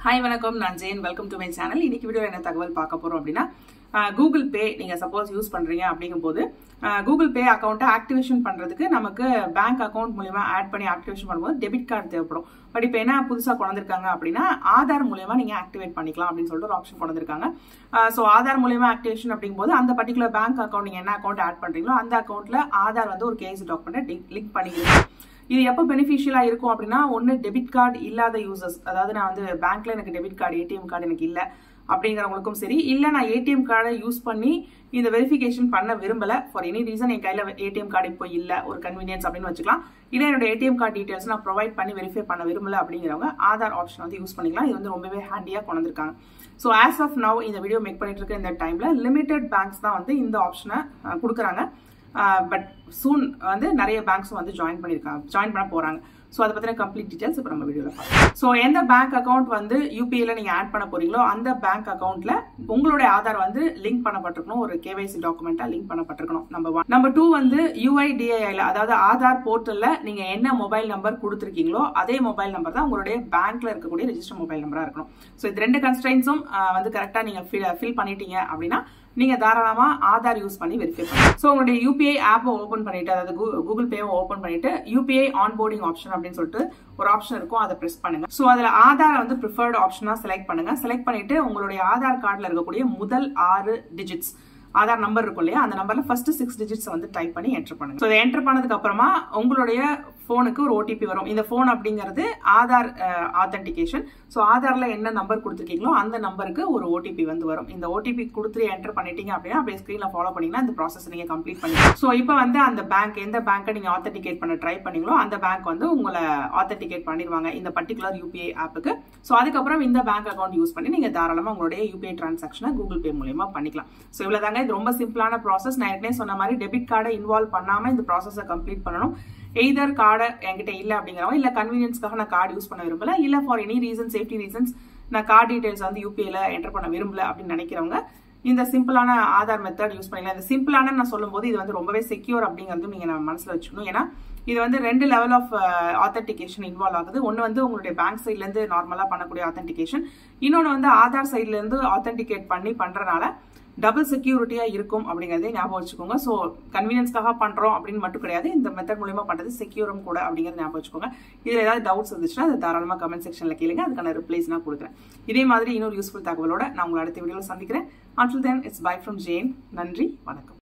hi வணக்கம் நான் Jain welcome to my channel இன்னைக்கு வீடியோ என்ன தகவல் பார்க்க போறோம் அப்படின்னா கூகுள் பே நீங்க சப்போஸ் யூஸ் பண்றீங்க அப்படிங்கும்போது கூகுள் பே அக்கௌண்ட்டை ஆக்டிவேஷன் பண்றதுக்கு நமக்கு பேங்க் அக்கௌண்ட் மூலியமா ஆட் பண்ணி ஆக்டிவேஷன் பண்ணும்போது டெபிட் கார்டு தேவைப்படும் பட் இப்போ என்ன புதுசாக கொண்டிருக்காங்க அப்படின்னா ஆதார் மூலியமா நீங்க ஆக்டிவேட் பண்ணிக்கலாம் அப்படின்னு சொல்லிட்டு ஒரு ஆப்ஷன் கொண்டிருக்காங்க ஸோ ஆதார் மூலியமா ஆக்டிவேஷன் அப்படிங்கும்போது அந்த பர்டிகுலர் பேங்க் அக்கௌண்ட் நீங்க என்ன அக்கௌண்ட் ஆட் பண்றீங்களோ அந்த அக்கௌண்ட்ல ஆதார் வந்து ஒரு கேஸ் டாக்குமெண்ட் லிங்க் பண்ணிக்கலாம் இது எப்போ பெனிஃபிஷியலா இருக்கும் அப்படின்னா ஒன்று டெபிட் கார்டு இல்லாத யூசர்ஸ் அதாவது நான் வந்து பேங்க்ல எனக்கு டெபிட் கார்டு ஏடிஎம் கார்டு எனக்கு இல்லை அப்படிங்கிறவங்களுக்கும் சரி இல்லை நான் ஏடிஎம் கார்டை யூஸ் பண்ணி இந்த வெரிஃபிகேஷன் பண்ண விரும்பல ஃபார் எனி ரீசன் என் கையில் ஏடிஎம் கார்டு இப்போ இல்லை ஒரு கன்வீனியன்ஸ் அப்படின்னு வச்சுக்கலாம் இல்லை என்னோட ஏடிஎம் கார்டு டீடைல்ஸ் நான் ப்ரொவைட் பண்ணி வெரிஃபை பண்ண விரும்பல அப்படிங்கிறவங்க ஆதார் ஆப்ஷன் வந்து யூஸ் பண்ணிக்கலாம் இது வந்து ரொம்பவே ஹேண்டியாக கொண்டு வந்திருக்காங்க ஸோ ஆஸ் ஆஃப் நவ் இந்த வீடியோ மேக் பண்ணிட்டு இருக்க இந்த டைம்ல லிமிடெட் பேங்க்ஸ் தான் வந்து இந்த ஆப்ஷனை கொடுக்குறாங்க பட் சூன் வந்து நிறைய பேங்க்ஸும் வந்து ஜாயின் பண்ணியிருக்காங்க ஜாயின் பண்ண போறாங்க ஸோ அதை பற்றின கம்ப்ளீட் டீடைல்ஸ் இப்போ நம்ம வீடியோவில் பார்க்கலாம் ஸோ எந்த பேங்க் அக்கௌண்ட் வந்து யூபிஐல நீங்கள் ஆட் பண்ண போறீங்களோ அந்த பேங்க் அக்கௌண்ட்ல உங்களுடைய ஆதார் வந்து லிங்க் பண்ணப்பட்டிருக்கணும் ஒரு கேவைசி டாக்குமெண்ட்டாக லிங்க் பண்ணப்பட்டிருக்கணும் நம்பர் ஒன் நம்பர் டூ வந்து யூஐடிஐல அதாவது ஆதார் போர்ட்டல்ல நீங்கள் என்ன மொபைல் நம்பர் கொடுத்துருக்கீங்களோ அதே மொபைல் நம்பர் தான் உங்களுடைய பேங்க்ல இருக்கக்கூடிய ரெஜிஸ்டர் மொபைல் நம்பராக இருக்கணும் ஸோ இது ரெண்டு கன்ஸ்டைன்ஸும் வந்து கரெக்டாக நீங்கள் ஃபில் ஃபில் பண்ணிட்டீங்க அப்படின்னா நீங்க தாராளமா ஆதார் யூஸ் பண்ணி வெரிஃபை பண்ணலாம் ஸோ உங்களுடைய யூபிஐ ஆப்பை ஓப்பன் பண்ணிட்டு அதாவது கூகுள் பேவை ஓப்பன் பண்ணிட்டு யூபிஐ ஆன்போர்டிங் ஆப்ஷன் அப்படின்னு சொல்லிட்டு ஒரு ஆப்ஷன் இருக்கும் அதை பிரஸ் பண்ணுங்க ஸோ அதுல ஆதார் வந்து ப்ரிஃபர்டு ஆப்ஷனா செலக்ட் பண்ணுங்க செலக்ட் பண்ணிட்டு உங்களுடைய ஆதார் கார்டில் இருக்கக்கூடிய முதல் ஆறு டிஜிட்ஸ் ஆதார் நம்பர் இருக்கும் இல்லையா அந்த நம்பர்ல ஃபர்ஸ்ட் சிக்ஸ் டிஜிட்ஸ் வந்து டைப் பண்ணி என்டர் பண்ணுங்க ஸோ என்டர் பண்ணதுக்கு அப்புறமா உங்களுடைய ஃபோனுக்கு ஒரு ஓடிபி வரும் இந்த ஃபோன் அப்படிங்கிறது ஆதார் ஆத்தன்டிகேஷன் ஸோ ஆதார்ல என்ன நம்பர் கொடுத்துருக்கீங்களோ அந்த நம்பருக்கு ஒரு ஓடிபி வந்து வரும் இந்த ஓடிபி கொடுத்து என்டர் பண்ணிட்டீங்க அப்படின்னா அப்படியே ஸ்க்ரீன்ல ஃபாலோ பண்ணீங்கன்னா இந்த ப்ராசஸ் நீங்க கம்ப்ளீட் பண்ணிக்கலாம் ஸோ இப்போ வந்து அந்த பேங்க் எந்த பேங்க்கை நீங்க ஆத்தன்டிகேட் பண்ண ட்ரை பண்ணீங்களோ அந்த பேங்க் வந்து உங்களை ஆத்தன்டிகேட் பண்ணிடுவாங்க இந்த பர்டிகுலர் யூபிஐ ஆப்புக்கு ஸோ அதுக்கப்புறம் இந்த பேங்க் அக்கௌண்ட் யூஸ் பண்ணி நீங்க தாராளமா உங்களுடைய யூபிஐ டிரான்சாக்ஷனை கூகுள் பே மூலியமா பண்ணிக்கலாம் ஸோ இவ்வளவுதாங்க இது ரொம்ப சிம்பிளான ப்ராசஸ் நான் ஏற்கனவே சொன்ன மாதிரி டெபிட் கார்டை இன்வால்வ் பண்ணாம இந்த ப்ராசஸை கம்ப்ளீட் பண்ணணும் எய்தர் கார்டை என்கிட்ட இல்லை அப்படிங்கிறவங்க இல்லை கன்வீனியன்ஸ்க்காக நான் கார்டு யூஸ் பண்ண விரும்பல இல்லை for any reason safety reasons நான் கார்டு டீடைல்ஸ் வந்து யூபிஐல என்டர் பண்ண விரும்பல அப்படின்னு நினைக்கிறவங்க இந்த சிம்பிளான ஆதார் மெத்தட் யூஸ் பண்ணிக்கலாம் இந்த சிம்பிளான நான் சொல்லும்போது இது வந்து ரொம்பவே செக்யூர் அப்படிங்கிறது நீங்க நம்ம மனசுல வச்சுக்கணும் ஏன்னா இது வந்து ரெண்டு லெவல் ஆஃப் ஆத்தன்டிகேஷன் இன்வால்வ் ஆகுது ஒன்று வந்து உங்களுடைய பேங்க் சைட்லேருந்து நார்மலாக பண்ணக்கூடிய ஆத்தன்டிகேஷன் இன்னொன்று வந்து ஆதார் சைட்லேருந்து ஆத்தன்டிகேட் பண்ணி பண்ணுறனால டபுள் செக்யூரிட்டியா இருக்கும் அப்படிங்கறதே ஞாபகம் வச்சுக்கோங்க ஸோ கன்வீனியன்ஸ்க்காக பண்றோம் அப்படின்னு மட்டும் கிடையாது இந்த மெத்தட் மூலியமா பண்றது செக்யூரும் கூட அப்படிங்கறது ஞாபகம் வச்சுக்கோங்க இதுல ஏதாவது டவுட்ஸ் இருந்துச்சுன்னா அது தாராளமா கமெண்ட் செக்ஷன்ல கேளுங்க அதுக்கான ரிப்ளைஸ் நான் கொடுக்குறேன் இதே மாதிரி இன்னொரு யூஸ்ஃபுல் தகவலோட நான் உங்களை அடுத்த வீடியோவில் சந்திக்கிறேன் until then it's bye from Jain நன்றி வணக்கம்